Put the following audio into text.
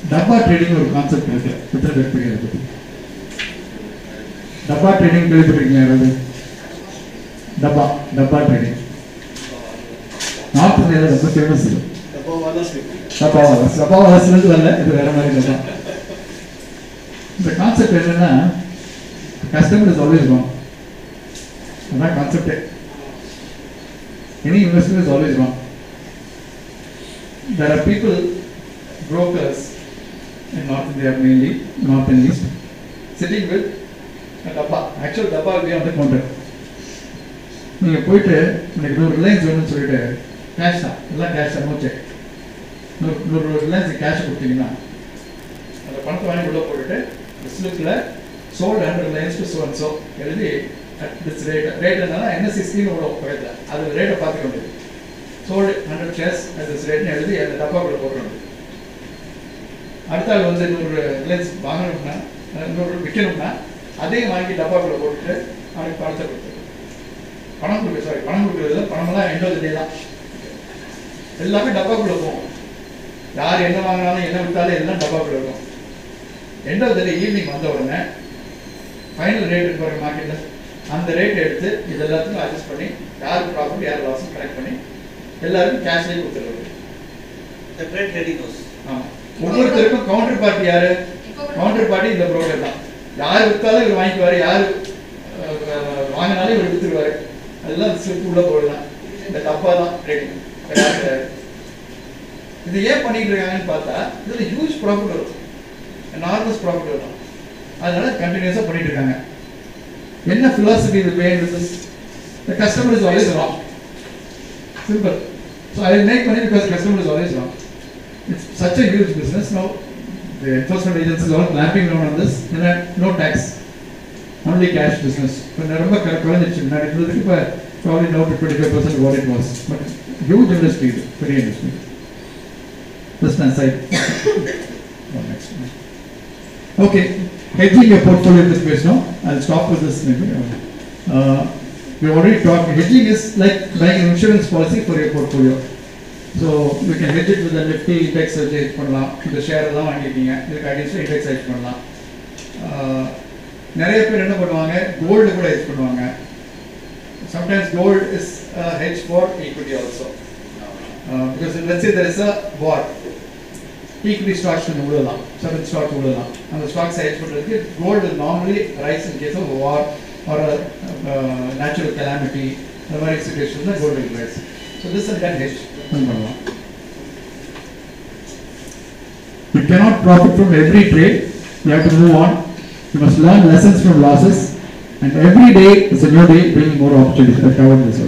டப்பா ட்ரேடிங் ஒரு கான்செப்ட் இருக்கு எத்தனை பேர் தெரியும் அதை பத்தி டப்பா ட்ரேடிங் கேள்விப்பட்டிருக்கீங்க யாராவது டப்பா டப்பா ட்ரேடிங் நார்த் இந்தியாவில் ரொம்ப ஃபேமஸ் இது டப்பா வாலஸ் டப்பா வாலஸ்லேருந்து வரல இது வேற மாதிரி டப்பா இந்த கான்செப்ட் என்னன்னா கஸ்டமர் இஸ் ஆல்வேஸ் ராங் அதான் கான்செப்டே any investor is always wrong there are people, brokers in North India mainly, North and East, sitting with a dabba. Actual dabba will be on the counter. நீங்கள் போயிட்டு எனக்கு நூறு Reliance வேணும்னு சொல்லிட்டு cash தான் எல்லாம் கேஷ் தான் நோ செக் நூறு நூறு ரிலையன்ஸ் கேஷ் கொடுத்தீங்கன்னா அந்த பணத்தை வாங்கி உள்ள போட்டுட்டு ஸ்லிப்பில் சோல்டு ஹண்ட்ரட் ரிலையன்ஸ் டு சோன் சோ எழுதி அட் திஸ் ரேட் ரேட் என்னன்னா என்எஸ்சி ஸ்கீம் உள்ள பக்கத்தில் அது ரேட்டை பார்த்துக்க முடியுது sold hundred shares at this ரேட்னு எழுதி அந்த டப்பாக்குள்ள போட்டுருணும் அடுத்த ஆள் வந்து நூறு ரிலையன்ஸ் வாங்கணும்னா அஹ் நூறு விற்கணும்னா அதையும் வாங்கி டப்பாக்குள்ள போட்டுட்டு அவனுக்கு பணத்தை கொடுத்துரு பணம் கொடுக்க சாரி பணம் கொடுக்குறதுல பணமெல்லாம் எண்பது டே தான் எல்லாமே டப்பாக்குள்ள போகும் யார் என்ன வாங்கினாலும் என்ன விற்றாலும் எல்லாம் டப்பாக்குள்ள இருக்கும் end of the day evening வந்த உடனே ஃபைனல் ரேட் இருக்கு பாருங்க மார்க்கெட்டில் அந்த ரேட் எடுத்து இது எல்லாத்துக்கும் அட்ஜஸ்ட் பண்ணி யார் ப்ராஃபிட் யார் லாஸ் கனெக்ட் பண்ணி எல்லாருக்கும் கேஷ்லேயே கொடுத்துருவாரு The trade trading house. ஆமாம் ஒவ்வொருத்தருக்கும் கவுண்டர் பார்ட்டி யாரு கவுண்டர் பார்ட்டி இந்த ப்ரோக்கர் தான் யார் விற்றாலும் இவர் வாங்கிக்குவாரு யார் அஹ், வாங்கினாலும் இவர் வித்துருவாரு அதெல்லாம் ஸ்லிப் உள்ள போடலாம் இந்த டப்பா தான் ட்ரேடிங் இது ஏன் பண்ணிட்டு இருக்காங்கன்னு பார்த்தா இதுல ஹியூஜ் ப்ராஃபிட் வரும் நார்மஸ் ப்ராஃபிட் வரும் அதனால கண்டினியூஸாக பண்ணிட்டு இருக்காங்க என்ன philosophy இது behind this the customer is always wrong simple so i will make money because customer is always wrong it's such a huge business now the enforcement agencies are all clamping down on this and then no tax only cash business இப்போ ரொம்ப க- குறைஞ்சிருச்சு முன்னாடி இருந்ததுக்கு இப்போ probably now to 25% what it was but huge industry இது பெரிய industry just an aside One next one. Okay, hedging your portfolio in this case now, I'll stop with this maybe. Uh, we already talked, hedging is like buying an insurance policy for your portfolio. So you can hedge it with the nifty index hedge பண்ணலாம் இந்த share எல்லாம் வாங்கிருக்கீங்க இதுக்கு against index hedge பண்ணலாம் Uh, நிறைய பேர் என்ன பண்ணுவாங்க கோல்டு கூட ஹெட்ஜ் பண்ணுவாங்க sometimes gold is hedge for equity also because let's say there is a war equity stocks கொஞ்சம் விடலாம் செவன் ஸ்டாக் விடலாம் அந்த ஸ்டாக்ஸ் ஹெட்ஜ் பண்ணுறதுக்கு gold normally rise in case of war or natural calamity அந்த மாதிரி situation தான் gold rise so this and can hedge பண்ணலாம் You cannot profit from every trade. You have to move on. You must learn lessons from losses. And every day is a new day bringing more opportunities. I covered this